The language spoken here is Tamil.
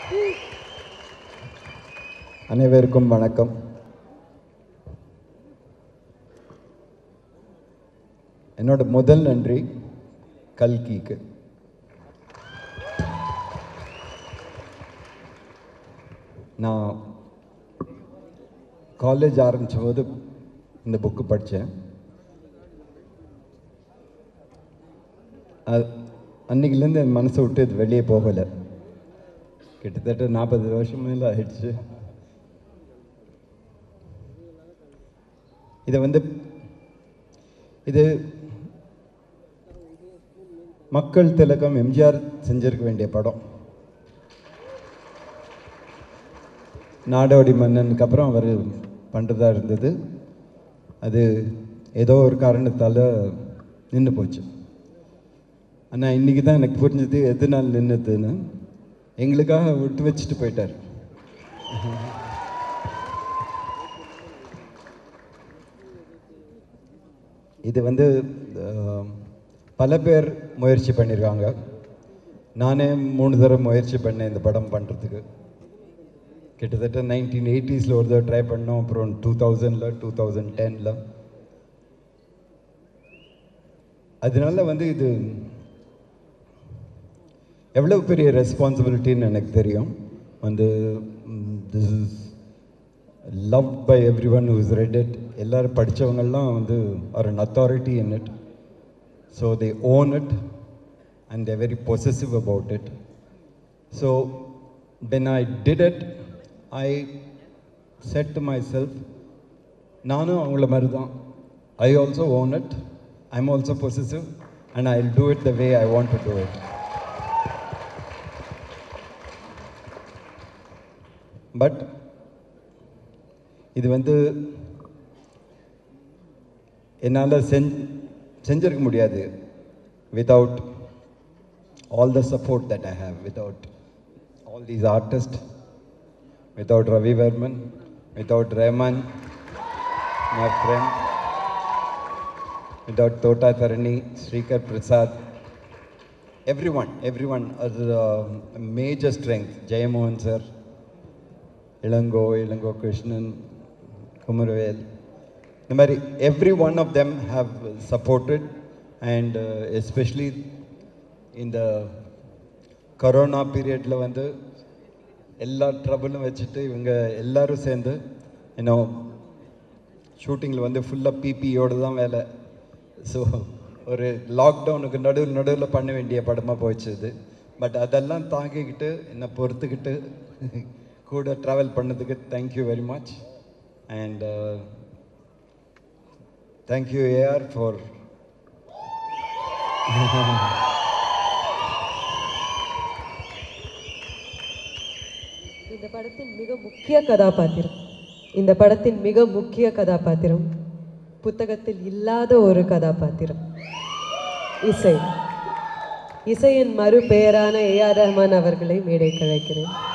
அனைவருக்கும் வணக்கம் என்னோட முதல் நன்றி கல்கிக்கு நான் காலேஜ் ஆரம்பித்த போது இந்த புக்கு படித்தேன் அன்னைக்குலேருந்து என் மனசை விட்டு இது வெளியே போகலை கிட்டத்தட்ட நாற்பது வருஷம் மேலே ஆயிடுச்சு இதை வந்து இது மக்கள் திலகம் எம்ஜிஆர் செஞ்சிருக்க வேண்டிய படம் நாடோடி மன்னனுக்கு அப்புறம் அவர் பண்ணுறதா இருந்தது அது ஏதோ ஒரு காரணத்தால் நின்று போச்சு ஆனால் இன்றைக்கி தான் எனக்கு புரிஞ்சது எதனால் நின்றுதுன்னு எங்களுக்காக விட்டு வச்சுட்டு போயிட்டார் இது வந்து அஹ், பல பேர் முயற்சி பண்ணியிருக்காங்க நானே மூணு தடவை முயற்சி பண்ணேன் இந்த படம் பண்ணுறதுக்கு கிட்டத்தட்ட நைன்டீன் எயிட்டிஸில் ஒரு தடவை ட்ரை பண்ணோம் அப்புறம் டூ தௌசண்டில் டூ தௌசண்ட் டெனில் அதனால வந்து இது எவ்வளோ பெரிய ரெஸ்பான்சிபிலிட்டின்னு எனக்கு தெரியும் வந்து this is love by everyone who's read it எல்லோரும் படித்தவங்கெல்லாம் வந்து are an authority in it so they own it and they very possessive about it so when I did it I said to myself நானும் அவங்கள மாதிரி தான் I also own it I am also possessive and I will do it the way I want to do it but இது வந்து என்னால் செஞ் செஞ்சிருக்க முடியாது without all the support that I have without all these artist without Ravi Varman without Rahman my friend without Thotta Tharani Srikar Prasad everyone, everyone, as a major strength, Jayamohan sir, Ilango, Ilango Krishnan, Kumarvel, the மாதிரி every one of them have supported and uh, especially in the corona பீரியடில் வந்து எல்லா ட்ரபிளும் வச்சுட்டு இவங்க எல்லாரும் சேர்ந்து இன்னும் ஷூட்டிங்கில் வந்து ஃபுல்லாக பிபியோடு தான் வேலை ஸோ ஒரு லாக்டவுனுக்கு நடுவில் நடுவில் பண்ண வேண்டிய படமாக போச்சு இது பட் அதெல்லாம் தாங்கிக்கிட்டு என்னை பொறுத்துக்கிட்டு கூட ட்ராவல் பண்ணதுக்கு thank you very much and thank you AR for இந்த படத்தின் மிக முக்கிய கதாபாத்திரம் இந்த படத்தின் மிக முக்கிய கதாபாத்திரம் புத்தகத்தில் இல்லாத ஒரு கதாபாத்திரம் இசை இசையின் மறு பெயரான ஏ ஆர் ரஹ்மான் அவர்களை மேடைக்கு அழைக்கிறேன்